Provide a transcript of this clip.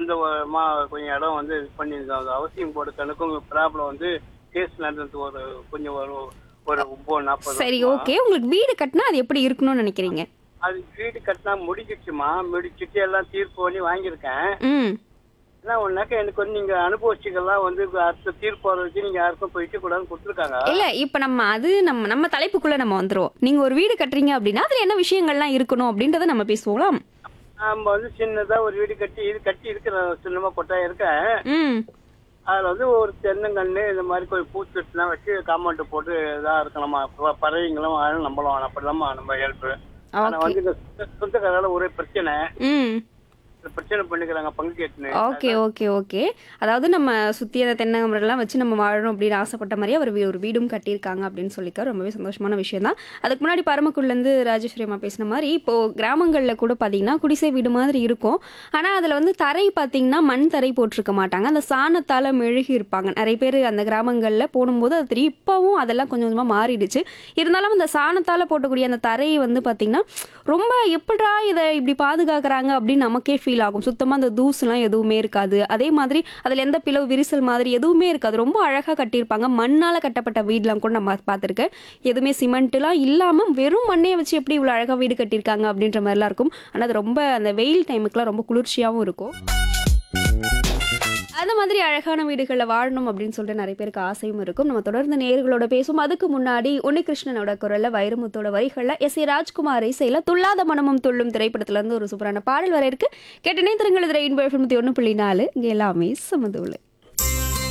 சொந்த மா கொஞ்சம் இடம் வந்து இது பண்ணியிருந்தோம் அது அவசியம் போட கணக்கும் ப்ராப்ளம் வந்து கேஸ் நடந்தது ஒரு கொஞ்சம் ஒரு ஒரு ஒன்பது நாற்பது சரி வருஷமா. ஓகே உங்களுக்கு வீடு கட்டினா அது எப்படி இருக்கணும்னு நினைக்கிறீங்க அது வீடு கட்டினா முடிஞ்சிச்சுமா முடிச்சிட்டு எல்லாம் தீர்ப்பு பண்ணி வாங்கியிருக்கேன் ம் என்ன ஒன்னாக்க எனக்கு வந்து நீங்க அனுபவிச்சுக்கெல்லாம் வந்து அடுத்த தீர்ப்பு வர வச்சு நீங்க யாருக்கும் போயிட்டு கூடாதுன்னு கொடுத்துருக்காங்க இல்ல இப்ப நம்ம அது நம்ம நம்ம தலைப்புக்குள்ள நம்ம வந்துருவோம் நீங்க ஒரு வீடு கட்டுறீங்க அப்படின்னா அதுல என்ன விஷயங்கள்லாம் இருக்கணும் அப்படின்றத நம்ம பேசுவோங்களா நம்ம வந்து சின்னதா ஒரு வீடு கட்டி இது கட்டி இருக்கிற சின்னமா கொட்டா இருக்கேன் ம் அதுல வந்து ஒரு தென்னங்கன்று இந்த மாதிரி கொஞ்சம் பூச்செட்டுலாம் வச்சு காம்பவுண்ட் போட்டு இதா இருக்கணுமா ப- பறவைங்களும் வாழும் நம்மளும் அப்படிலாமா நம்ம ஹெல்ப் ஆனா ஓகே வந்து இந்த சொந்த- சொந்தக்காரால ஒரே பிரச்சனை ம் இந்த பிரச்சனை பண்ணிக்கிறாங்க பங்கு கேட்டுன்னு ஓகே ஓகே ஓகே அதாவது நம்ம சுற்றி அந்த தென்னங்கமரெல்லாம் வச்சு நம்ம வாழணும் அப்படின்னு ஆசைப்பட்ட மாதிரியே அவர் வீ- ஒரு வீடும் கட்டியிருக்காங்க அப்படின்னு சொல்லிக்க ரொம்பவே சந்தோஷமான விஷயம் தான் அதுக்கு முன்னாடி பரமக்குடிலேருந்து ராஜேஸ்வரி அம்மா பேசின மாதிரி இப்போது கிராமங்களில் கூட பார்த்தீங்கன்னா குடிசை வீடு மாதிரி இருக்கும் ஆனால் அதில் வந்து தரை பார்த்தீங்கன்னா மண் தரை போட்டிருக்க மாட்டாங்க அந்த சாணத்தால் மெழுகி இருப்பாங்க நிறைய பேர் அந்த கிராமங்களில் போடும்போது அது தெரியும் இப்போவும் அதெல்லாம் கொஞ்சம் கொஞ்சமாக மாறிடுச்சு இருந்தாலும் அந்த சாணத்தால் போட்டக்கூடிய அந்த தரையை வந்து பார்த்தீங்கன்னா ரொம்ப எப்படா இதை இப்படி பாதுகாக்கிறாங்க அப்படின்னு நமக்கே ஃபீல் ஆகும் சுத்தமாக அந்த தூசுலாம் எதுவுமே இருக்காது அதே மாதிரி அதில் எந்த பிளவு விரிசல் மாதிரி எதுவுமே இருக்காது ரொம்ப அழகாக கட்டியிருப்பாங்க மண்ணால் கட்டப்பட்ட வீடெலாம் கூட நம்ம பார்த்துருக்கேன் எதுவுமே சிமெண்ட்லாம் இல்லாமல் வெறும் மண்ணே வச்சு எப்படி இவ்வளோ அழகாக வீடு கட்டியிருக்காங்க அப்படின்ற மாதிரிலாம் இருக்கும் ஆனால் அது ரொம்ப அந்த வெயில் டைமுக்குலாம் ரொம்ப குளிர்ச்சியாகவும் இருக்கும் அந்த மாதிரி அழகான வீடுகளில் வாழணும் அப்படின்னு சொல்லிட்டு நிறைய பேருக்கு ஆசையும் இருக்கும் நம்ம தொடர்ந்து நேர்களோட பேசும் அதுக்கு முன்னாடி உன்னிகிருஷ்ணனோட குரல்ல வைரமுத்தோட வரிகளில் எஸ் ஏ ராஜ்குமார் இசையில் துள்ளாத மனமும் துள்ளும் திரைப்படத்துல இருந்து ஒரு சூப்பரான பாடல் வர இருக்கு கேட்டனே திருங்கள் ரெயின்போ எஃப்எம் ஒன்று புள்ளி நாலு இங்கே எல்லாமே சமதுள்ள